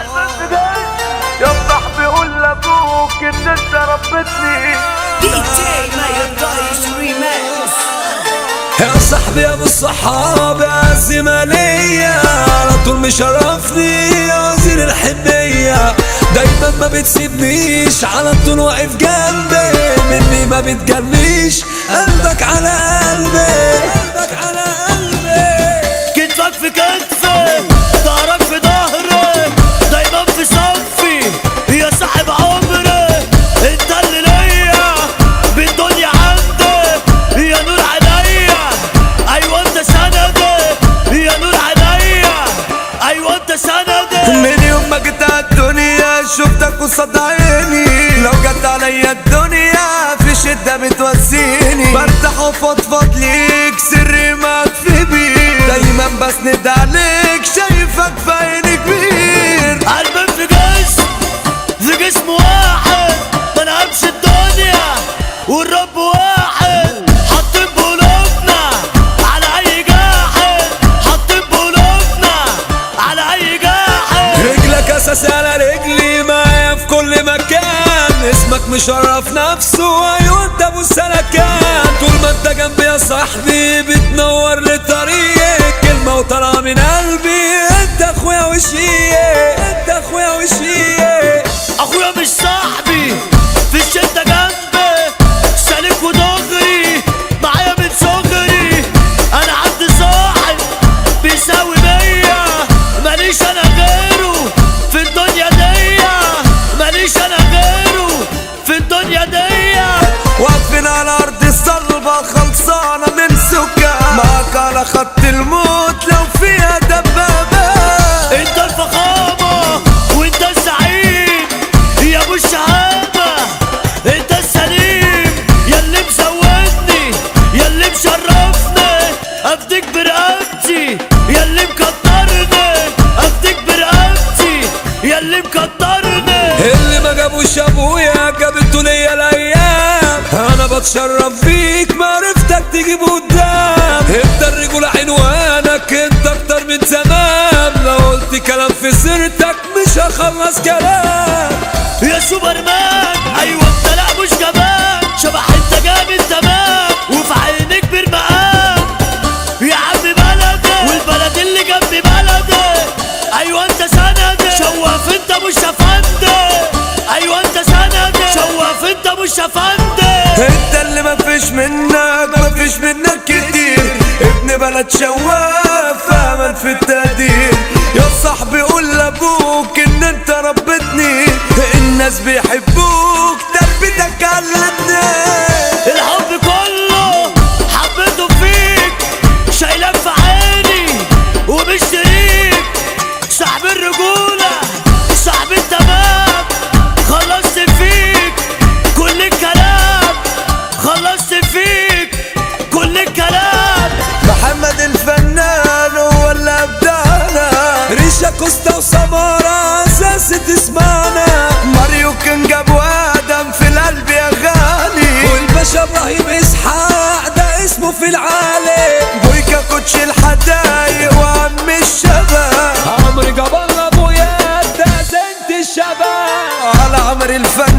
يا صاحبي قول لابوك ان انت ربتني DJ Mayor Dice Remix يا صاحبي يا ابو الصحاب يا الزمالية على طول مشرفني يا وزير الحنية دايما ما بتسيبنيش على طول واقف جنبي مني ما بتجليش قلبك على قلبي قلبك على قلبي كتفك في كتفي ظهرك في ظهري دايما في صفي يا صاحب عمري انت اللي ليا بالدنيا عندي يا نور عينيا ايوه انت سندي يا نور عينيا ايوه انت سندي من يوم ما جيت على الدنيا شفتك قصاد عيني لو جت عليا الدنيا في شدة بتوسيني برتاح وفضفض ليك سري مكفي بيه دايما بسند عليك شايفك في عيني كبير قلبي في جسم في جسم واحد ما نهمش الدنيا والرب واحد حاطين بقلوبنا على اي جاحد حاطين بقلوبنا على اي جاحد رجلك اساس على رجلي معايا في كل مكان اسمك مشرف نفسه ايوه انت ابو السلكان طول ما انت جنبي يا صاحبي بتنور لي طريقك كلمه وطالعه من قلبي انت اخويا وشيك انت اخويا وشيك اخويا مش صاحبي في الشدة جنبي سالك ودغري معايا من صغري انا عندي صاحب بيساوي مية ماليش انا غيره في الدنيا دي ماليش انا غيره في الدنيا دي واقفين على ارض الصلبة خلصانة من سكان معاك على خط الموت لو فيها دبابة انت الفخامة وانت الزعيم يا ابو الشهامة انت السليم يا اللي مزودني يا اللي مشرفني افديك برقبتي يا اللي مكترني افديك برقبتي يا اللي مكترني اللي ما جابوش ابويا جابته ليا الايام انا بتشرف بيك معرفتك تجيب قدام انت الرجولة عنوانك انت اكتر من زمان لو قلت كلام في سيرتك مش هخلص كلام يا سوبرمان ايوه انت لا مش جبان شبح انت جامد تمام وفي عينك بالمقام يا عم بلدي والبلد اللي جنب بلدي ايوه انت سندي شواف انت مش افندي ايوه انت سندي شواف انت مش افندي انت اللي ما فيش منك ما فيش منك كتير ابن بلد شواف امل في التقدير يا صاحبي قول لابوك ان انت ربتني الناس بيحبوك تربيتك علمتني الحب كله حبيته فيك شايلك في عيني ومشتريك صاحب الرجولة صاحب التمام خلصت فيك كل الكلام خلصت فيك كل الكلام محمد الفنان هو اللي ابدانا ريشا كوستا وسمارة اساس تسمعنا ماريو كينج ابو ادم في القلب يا غالي والباشا ابراهيم اسحاق ده اسمه في العالي بويكا كوتش الحدايق وعم الشباب عمرو جبل ابو ياد ده زنت الشباب على عمرو الفنان